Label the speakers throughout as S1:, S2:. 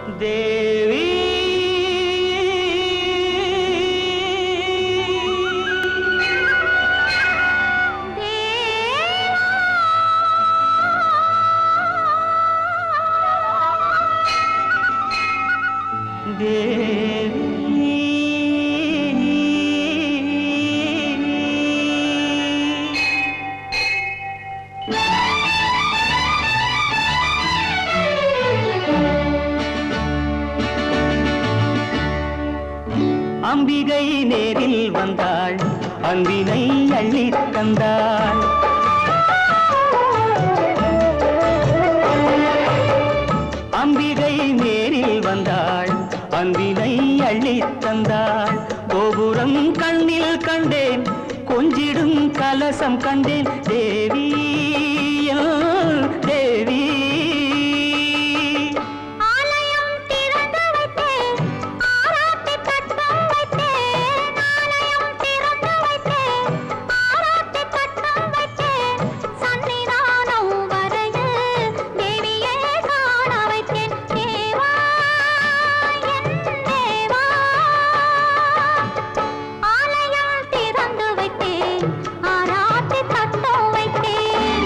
S1: தேவி தேவி அம்பிகை நேரில் வந்தாள் அன்பினை அள்ளித் தந்தாள் அம்பிகை நேரில் வந்தாள் அன்பினை அள்ளித் தந்தாள் கோபுரம் கண்ணில் கண்டேன் கொஞ்சிடும் கலசம் கண்டேன் தேவி என் தேவி
S2: ஆலயம் திறந்து வைத்தேன் ஆராத்தி தட்டம் வைத்தேன் ஆலயம் திறந்து வைத்தேன் ஆராத்தி தட்டம் வைத்தேன் சன்னிதானம் வரையில் தேவியே காண வைத்தேன் தேவா என் தேவா ஆலயம் திறந்து வைத்தேன் ஆராத்தி தட்டம் வைத்தேன்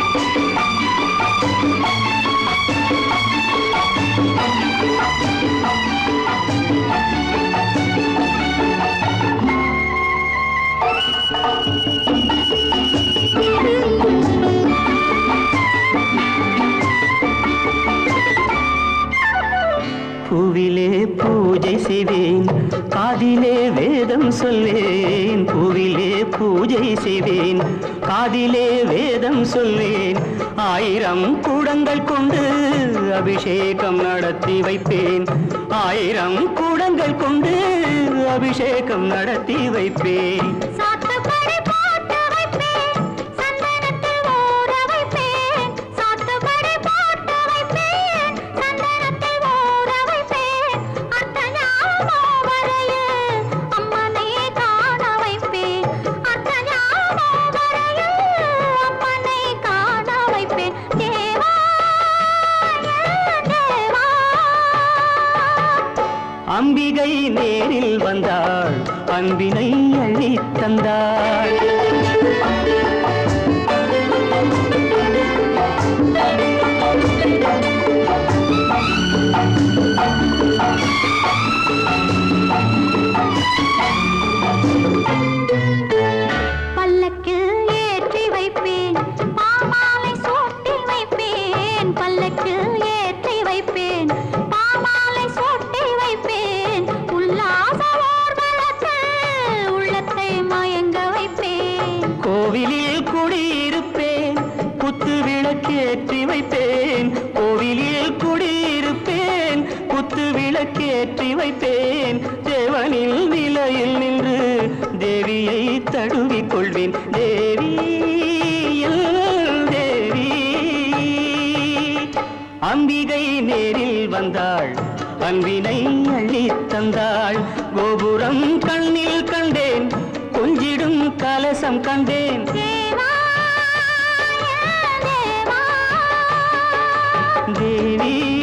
S1: பூவிலே பூஜை செய்வேன் காதிலே வேதம் சொல்வேன் பூவிலே பூஜை செய்வேன் காதிலே வேதம் சொல்வேன் ஆயிரம் கூடங்கள் கொண்டு அபிஷேகம் நடத்தி வைப்பேன் ஆயிரம் கூடங்கள் கொண்டு அபிஷேகம் நடத்தி வைப்பேன்
S2: சாத்துப்படி போட்டு வைப்பேன் சந்தனத்தில் ஊற வைப்பேன் சாத்துப்படி போட்டு வைப்பேன் சந்தனத்தில் ஊற வைப்பேன் அர்த்த ஞாபகம் வரையில் அம்மனை காண வைப்பேன் அர்த்த ஞாபகம் வரையில் அம்மனை காண வைப்பேன் தேவா என் தேவா
S1: அம்பிகை நேரில் வந்தாள் அன்பினை அள்ளித் தந்தாள்
S2: பல்லக்கில் ஏற்றி வைப்பேன் பாமாலை சூட்டி வைப்பேன் பல்லக்கில் ஏற்றி வைப்பேன் பாமாலை சூட்டி வைப்பேன் உல்லாச ஊர்வலத்தில் உள்ளத்தை மயங்க வைப்பேன்
S1: கோவிலில் குடியிருப்பேன் குத்து விளக்கேற்றி வைப்பேன் கோவிலில் குடியிருப்பேன் குத்து விளக்கேற்றி வைப்பேன் தேவனில் நிலையில் நின்று தேவியை தழுவிக் கொள்வேன் தேவி என் தேவி அம்பிகை நேரில் வந்தாள் அன்பினை அள்ளித் தந்தாள் கோபுரம் கண்ணில் கண்டேன் கொஞ்சிடும் கலசம் கண்டேன்
S2: தேவா என் தேவா
S1: தேவி